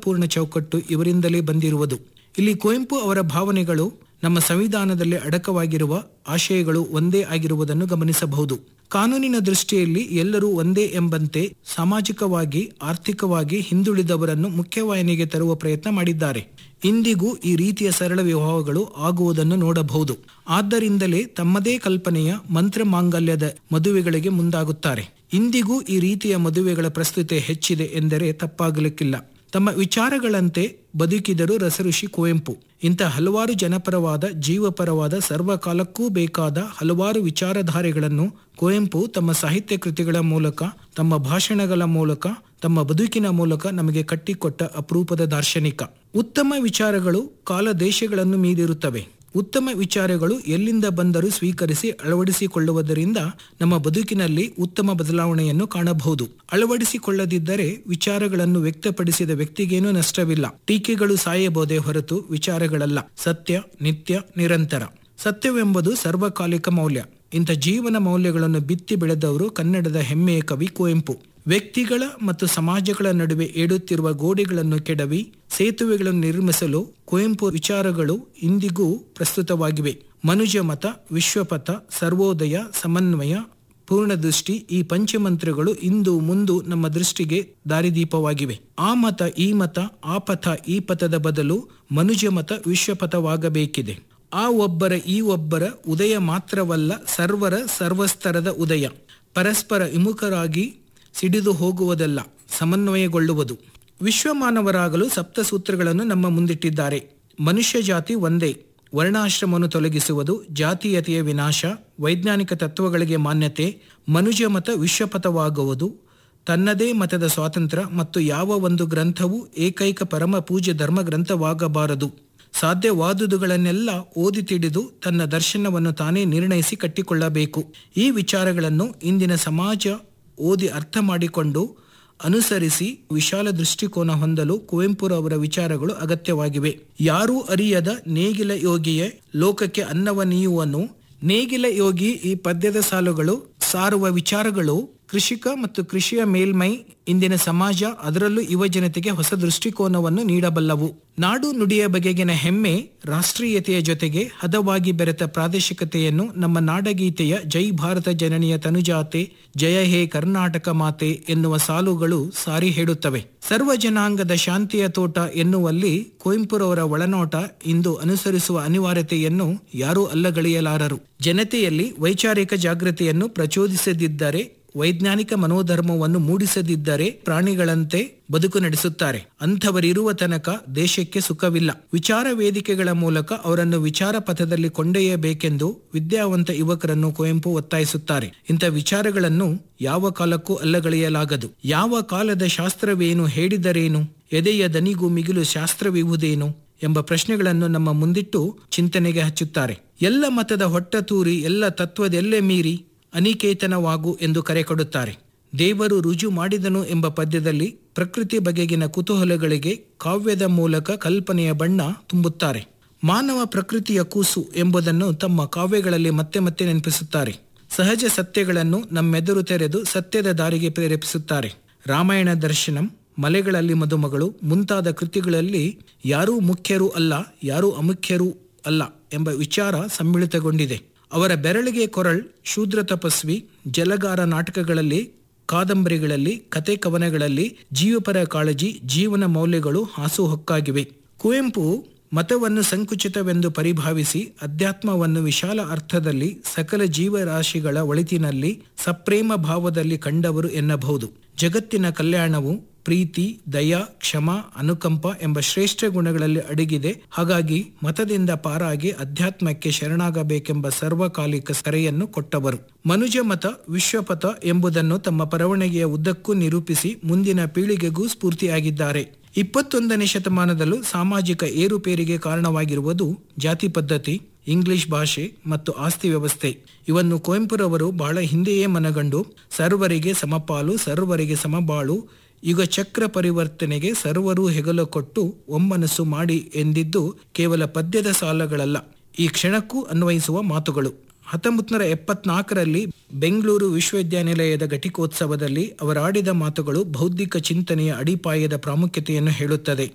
ಅರ್ಥಪೂರ್ಣ ಚೌಕಟ್ಟು ಇವರಿಂದಲೇ ಬಂದಿರುವುದು ಇಲ್ಲಿ ಕುವೆಂಪು ಅವರ ಭಾವನೆಗಳು ನಮ್ಮ ಸಂವಿಧಾನದಲ್ಲಿ ಅಡಕವಾಗಿರುವ ಆಶಯಗಳು ಒಂದೇ ಆಗಿರುವುದನ್ನು ಗಮನಿಸಬಹುದು ಕಾನೂನಿನ ದೃಷ್ಟಿಯಲ್ಲಿ ಎಲ್ಲರೂ ಒಂದೇ ಎಂಬಂತೆ ಸಾಮಾಜಿಕವಾಗಿ ಆರ್ಥಿಕವಾಗಿ ಹಿಂದುಳಿದವರನ್ನು ಮುಖ್ಯವಾಹಿನಿಗೆ ತರುವ ಪ್ರಯತ್ನ ಮಾಡಿದ್ದಾರೆ ಇಂದಿಗೂ ಈ ರೀತಿಯ ಸರಳ ವಿವಾಹಗಳು ಆಗುವುದನ್ನು ನೋಡಬಹುದು ಆದ್ದರಿಂದಲೇ ತಮ್ಮದೇ ಕಲ್ಪನೆಯ ಮಂತ್ರ ಮಾಂಗಲ್ಯದ ಮದುವೆಗಳಿಗೆ ಮುಂದಾಗುತ್ತಾರೆ ಇಂದಿಗೂ ಈ ರೀತಿಯ ಮದುವೆಗಳ ಪ್ರಸ್ತುತಿ ಹೆಚ್ಚಿದೆ ಎಂದರೆ ತಪ್ಪಾಗಲಿಕ್ಕಿಲ್ಲ ತಮ್ಮ ವಿಚಾರಗಳಂತೆ ಬದುಕಿದರು ರಸಋಷಿ ಕುವೆಂಪು ಇಂಥ ಹಲವಾರು ಜನಪರವಾದ ಜೀವಪರವಾದ ಸರ್ವಕಾಲಕ್ಕೂ ಬೇಕಾದ ಹಲವಾರು ವಿಚಾರಧಾರೆಗಳನ್ನು ಕುವೆಂಪು ತಮ್ಮ ಸಾಹಿತ್ಯ ಕೃತಿಗಳ ಮೂಲಕ ತಮ್ಮ ಭಾಷಣಗಳ ಮೂಲಕ ತಮ್ಮ ಬದುಕಿನ ಮೂಲಕ ನಮಗೆ ಕಟ್ಟಿಕೊಟ್ಟ ಅಪರೂಪದ ದಾರ್ಶನಿಕ ಉತ್ತಮ ವಿಚಾರಗಳು ಕಾಲ ದೇಶಗಳನ್ನು ಮೀರಿರುತ್ತವೆ ಉತ್ತಮ ವಿಚಾರಗಳು ಎಲ್ಲಿಂದ ಬಂದರೂ ಸ್ವೀಕರಿಸಿ ಅಳವಡಿಸಿಕೊಳ್ಳುವುದರಿಂದ ನಮ್ಮ ಬದುಕಿನಲ್ಲಿ ಉತ್ತಮ ಬದಲಾವಣೆಯನ್ನು ಕಾಣಬಹುದು ಅಳವಡಿಸಿಕೊಳ್ಳದಿದ್ದರೆ ವಿಚಾರಗಳನ್ನು ವ್ಯಕ್ತಪಡಿಸಿದ ವ್ಯಕ್ತಿಗೇನೂ ನಷ್ಟವಿಲ್ಲ ಟೀಕೆಗಳು ಸಾಯಬಹುದೇ ಹೊರತು ವಿಚಾರಗಳಲ್ಲ ಸತ್ಯ ನಿತ್ಯ ನಿರಂತರ ಸತ್ಯವೆಂಬುದು ಸರ್ವಕಾಲಿಕ ಮೌಲ್ಯ ಇಂಥ ಜೀವನ ಮೌಲ್ಯಗಳನ್ನು ಬಿತ್ತಿ ಬೆಳೆದವರು ಕನ್ನಡದ ಹೆಮ್ಮೆಯ ಕವಿ ಕುವೆಂಪು ವ್ಯಕ್ತಿಗಳ ಮತ್ತು ಸಮಾಜಗಳ ನಡುವೆ ಏಡುತ್ತಿರುವ ಗೋಡೆಗಳನ್ನು ಕೆಡವಿ ಸೇತುವೆಗಳನ್ನು ನಿರ್ಮಿಸಲು ಕುವೆಂಪು ವಿಚಾರಗಳು ಇಂದಿಗೂ ಪ್ರಸ್ತುತವಾಗಿವೆ ಮನುಜ ಮತ ವಿಶ್ವಪಥ ಸರ್ವೋದಯ ಸಮನ್ವಯ ಪೂರ್ಣದೃಷ್ಟಿ ಈ ಪಂಚಮಂತ್ರಗಳು ಇಂದು ಮುಂದು ನಮ್ಮ ದೃಷ್ಟಿಗೆ ದಾರಿದೀಪವಾಗಿವೆ ಆ ಮತ ಈ ಮತ ಆ ಪಥ ಈ ಪಥದ ಬದಲು ಮನುಜ ಮತ ವಿಶ್ವಪಥವಾಗಬೇಕಿದೆ ಆ ಒಬ್ಬರ ಈ ಒಬ್ಬರ ಉದಯ ಮಾತ್ರವಲ್ಲ ಸರ್ವರ ಸರ್ವಸ್ತರದ ಉದಯ ಪರಸ್ಪರ ವಿಮುಖರಾಗಿ ಸಿಡಿದು ಹೋಗುವುದಲ್ಲ ಸಮನ್ವಯಗೊಳ್ಳುವುದು ವಿಶ್ವಮಾನವರಾಗಲು ಸಪ್ತಸೂತ್ರಗಳನ್ನು ನಮ್ಮ ಮುಂದಿಟ್ಟಿದ್ದಾರೆ ಮನುಷ್ಯ ಜಾತಿ ಒಂದೇ ವರ್ಣಾಶ್ರಮವನ್ನು ತೊಲಗಿಸುವುದು ಜಾತೀಯತೆಯ ವಿನಾಶ ವೈಜ್ಞಾನಿಕ ತತ್ವಗಳಿಗೆ ಮಾನ್ಯತೆ ಮನುಜ ಮತ ವಿಶ್ವಪಥವಾಗುವುದು ತನ್ನದೇ ಮತದ ಸ್ವಾತಂತ್ರ್ಯ ಮತ್ತು ಯಾವ ಒಂದು ಗ್ರಂಥವೂ ಏಕೈಕ ಪರಮ ಪೂಜ್ಯ ಧರ್ಮ ಗ್ರಂಥವಾಗಬಾರದು ಸಾಧ್ಯವಾದುದುಗಳನ್ನೆಲ್ಲ ಓದಿ ತಿಳಿದು ತನ್ನ ದರ್ಶನವನ್ನು ತಾನೇ ನಿರ್ಣಯಿಸಿ ಕಟ್ಟಿಕೊಳ್ಳಬೇಕು ಈ ವಿಚಾರಗಳನ್ನು ಇಂದಿನ ಸಮಾಜ ಓದಿ ಅರ್ಥ ಮಾಡಿಕೊಂಡು ಅನುಸರಿಸಿ ವಿಶಾಲ ದೃಷ್ಟಿಕೋನ ಹೊಂದಲು ಕುವೆಂಪುರವರ ವಿಚಾರಗಳು ಅಗತ್ಯವಾಗಿವೆ ಯಾರೂ ಅರಿಯದ ನೇಗಿಲ ಯೋಗಿಯೇ ಲೋಕಕ್ಕೆ ಅನ್ನವ ನೀಯುವನು ನೇಗಿಲ ಯೋಗಿ ಈ ಪದ್ಯದ ಸಾಲುಗಳು ಸಾರುವ ವಿಚಾರಗಳು ಕೃಷಿಕ ಮತ್ತು ಕೃಷಿಯ ಮೇಲ್ಮೈ ಇಂದಿನ ಸಮಾಜ ಅದರಲ್ಲೂ ಯುವ ಜನತೆಗೆ ಹೊಸ ದೃಷ್ಟಿಕೋನವನ್ನು ನೀಡಬಲ್ಲವು ನಾಡು ನುಡಿಯ ಬಗೆಗಿನ ಹೆಮ್ಮೆ ರಾಷ್ಟ್ರೀಯತೆಯ ಜೊತೆಗೆ ಹದವಾಗಿ ಬೆರೆತ ಪ್ರಾದೇಶಿಕತೆಯನ್ನು ನಮ್ಮ ನಾಡಗೀತೆಯ ಜೈ ಭಾರತ ಜನನಿಯ ತನುಜಾತೆ ಜಯ ಹೇ ಕರ್ನಾಟಕ ಮಾತೆ ಎನ್ನುವ ಸಾಲುಗಳು ಸಾರಿ ಹೇಳುತ್ತವೆ ಸರ್ವ ಜನಾಂಗದ ಶಾಂತಿಯ ತೋಟ ಎನ್ನುವಲ್ಲಿ ಕುವೆಂಪುರವರ ಒಳನೋಟ ಇಂದು ಅನುಸರಿಸುವ ಅನಿವಾರ್ಯತೆಯನ್ನು ಯಾರೂ ಅಲ್ಲಗಳೆಯಲಾರರು ಜನತೆಯಲ್ಲಿ ವೈಚಾರಿಕ ಜಾಗೃತಿಯನ್ನು ಪ್ರಚೋದಿಸದಿದ್ದರೆ ವೈಜ್ಞಾನಿಕ ಮನೋಧರ್ಮವನ್ನು ಮೂಡಿಸದಿದ್ದರೆ ಪ್ರಾಣಿಗಳಂತೆ ಬದುಕು ನಡೆಸುತ್ತಾರೆ ಅಂಥವರಿರುವ ತನಕ ದೇಶಕ್ಕೆ ಸುಖವಿಲ್ಲ ವಿಚಾರ ವೇದಿಕೆಗಳ ಮೂಲಕ ಅವರನ್ನು ವಿಚಾರ ಪಥದಲ್ಲಿ ಕೊಂಡೊಯ್ಯಬೇಕೆಂದು ವಿದ್ಯಾವಂತ ಯುವಕರನ್ನು ಕುವೆಂಪು ಒತ್ತಾಯಿಸುತ್ತಾರೆ ಇಂಥ ವಿಚಾರಗಳನ್ನು ಯಾವ ಕಾಲಕ್ಕೂ ಅಲ್ಲಗಳೆಯಲಾಗದು ಯಾವ ಕಾಲದ ಶಾಸ್ತ್ರವೇನು ಹೇಳಿದರೇನು ಎದೆಯ ದನಿಗೂ ಮಿಗಿಲು ಶಾಸ್ತ್ರವಿವುದೇನು ಎಂಬ ಪ್ರಶ್ನೆಗಳನ್ನು ನಮ್ಮ ಮುಂದಿಟ್ಟು ಚಿಂತನೆಗೆ ಹಚ್ಚುತ್ತಾರೆ ಎಲ್ಲ ಮತದ ಹೊಟ್ಟ ತೂರಿ ಎಲ್ಲ ತತ್ವದೆಲ್ಲೆ ಮೀರಿ ಅನಿಕೇತನವಾಗು ಎಂದು ಕರೆ ಕೊಡುತ್ತಾರೆ ದೇವರು ರುಜು ಮಾಡಿದನು ಎಂಬ ಪದ್ಯದಲ್ಲಿ ಪ್ರಕೃತಿ ಬಗೆಗಿನ ಕುತೂಹಲಗಳಿಗೆ ಕಾವ್ಯದ ಮೂಲಕ ಕಲ್ಪನೆಯ ಬಣ್ಣ ತುಂಬುತ್ತಾರೆ ಮಾನವ ಪ್ರಕೃತಿಯ ಕೂಸು ಎಂಬುದನ್ನು ತಮ್ಮ ಕಾವ್ಯಗಳಲ್ಲಿ ಮತ್ತೆ ಮತ್ತೆ ನೆನಪಿಸುತ್ತಾರೆ ಸಹಜ ಸತ್ಯಗಳನ್ನು ನಮ್ಮೆದುರು ತೆರೆದು ಸತ್ಯದ ದಾರಿಗೆ ಪ್ರೇರೇಪಿಸುತ್ತಾರೆ ರಾಮಾಯಣ ದರ್ಶನಂ ಮಲೆಗಳಲ್ಲಿ ಮದುಮಗಳು ಮುಂತಾದ ಕೃತಿಗಳಲ್ಲಿ ಯಾರೂ ಮುಖ್ಯರೂ ಅಲ್ಲ ಯಾರೂ ಅಮುಖ್ಯರೂ ಅಲ್ಲ ಎಂಬ ವಿಚಾರ ಸಮ್ಮಿಳಿತಗೊಂಡಿದೆ ಅವರ ಬೆರಳಿಗೆ ಕೊರಳ್ ಶೂದ್ರ ತಪಸ್ವಿ ಜಲಗಾರ ನಾಟಕಗಳಲ್ಲಿ ಕಾದಂಬರಿಗಳಲ್ಲಿ ಕತೆ ಕವನಗಳಲ್ಲಿ ಜೀವಪರ ಕಾಳಜಿ ಜೀವನ ಮೌಲ್ಯಗಳು ಹಾಸುಹೊಕ್ಕಾಗಿವೆ ಕುವೆಂಪು ಮತವನ್ನು ಸಂಕುಚಿತವೆಂದು ಪರಿಭಾವಿಸಿ ಅಧ್ಯಾತ್ಮವನ್ನು ವಿಶಾಲ ಅರ್ಥದಲ್ಲಿ ಸಕಲ ಜೀವರಾಶಿಗಳ ಒಳಿತಿನಲ್ಲಿ ಸಪ್ರೇಮ ಭಾವದಲ್ಲಿ ಕಂಡವರು ಎನ್ನಬಹುದು ಜಗತ್ತಿನ ಕಲ್ಯಾಣವು ಪ್ರೀತಿ ದಯ ಕ್ಷಮ ಅನುಕಂಪ ಎಂಬ ಶ್ರೇಷ್ಠ ಗುಣಗಳಲ್ಲಿ ಅಡಗಿದೆ ಹಾಗಾಗಿ ಮತದಿಂದ ಪಾರಾಗಿ ಅಧ್ಯಾತ್ಮಕ್ಕೆ ಶರಣಾಗಬೇಕೆಂಬ ಸರ್ವಕಾಲಿಕ ಕರೆಯನ್ನು ಕೊಟ್ಟವರು ಮನುಜ ಮತ ವಿಶ್ವಪಥ ಎಂಬುದನ್ನು ತಮ್ಮ ಬರವಣಿಗೆಯ ಉದ್ದಕ್ಕೂ ನಿರೂಪಿಸಿ ಮುಂದಿನ ಪೀಳಿಗೆಗೂ ಸ್ಫೂರ್ತಿಯಾಗಿದ್ದಾರೆ ಇಪ್ಪತ್ತೊಂದನೇ ಶತಮಾನದಲ್ಲೂ ಸಾಮಾಜಿಕ ಏರುಪೇರಿಗೆ ಕಾರಣವಾಗಿರುವುದು ಜಾತಿ ಪದ್ಧತಿ ಇಂಗ್ಲಿಷ್ ಭಾಷೆ ಮತ್ತು ಆಸ್ತಿ ವ್ಯವಸ್ಥೆ ಇವನ್ನು ಕುವೆಂಪುರವರು ಬಹಳ ಹಿಂದೆಯೇ ಮನಗಂಡು ಸರ್ವರಿಗೆ ಸಮಪಾಲು ಸರ್ವರಿಗೆ ಸಮಬಾಳು ಯುಗ ಚಕ್ರ ಪರಿವರ್ತನೆಗೆ ಸರ್ವರು ಹೆಗಲು ಕೊಟ್ಟು ಒಮ್ಮನಸ್ಸು ಮಾಡಿ ಎಂದಿದ್ದು ಕೇವಲ ಪದ್ಯದ ಸಾಲಗಳಲ್ಲ ಈ ಕ್ಷಣಕ್ಕೂ ಅನ್ವಯಿಸುವ ಮಾತುಗಳು ಹತ್ತೊಂಬತ್ತು ನೂರ ಎಪ್ಪತ್ನಾಲ್ಕರಲ್ಲಿ ಬೆಂಗಳೂರು ವಿಶ್ವವಿದ್ಯಾನಿಲಯದ ಘಟಿಕೋತ್ಸವದಲ್ಲಿ ಅವರಾಡಿದ ಮಾತುಗಳು ಬೌದ್ಧಿಕ ಚಿಂತನೆಯ ಅಡಿಪಾಯದ ಪ್ರಾಮುಖ್ಯತೆಯನ್ನು ಹೇಳುತ್ತದೆ